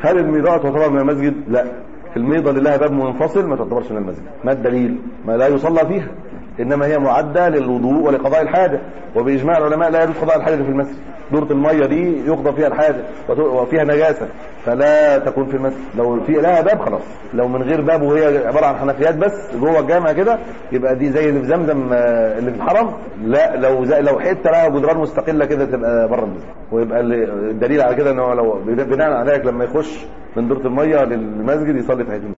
هل الميضاء تعتبر من المسجد لا الميضة اللي لها باب منفصل ما تعتبرش من المسجد ما الدليل ما لا يصلى فيها انما هي معدة للوضوء ولقضاء الحاجة وباجماع العلماء لا يجوز قضاء الحاجة في المسجد دورة المية دي يقضى فيها الحاجة وفيها نجاسة فلا تكون في المسجد لو في لها باب خلاص لو من غير باب وهي عبارة عن حنفيات بس جوه الجامع كده يبقى دي زي اللي في زمزم آه، اللي في الحرم لا لو زي لو حته لها جدران مستقله كده تبقى بره المسجد ويبقى الدليل على كده ان هو لو بناء على ذلك لما يخش من دورة المية للمسجد يصلي في حته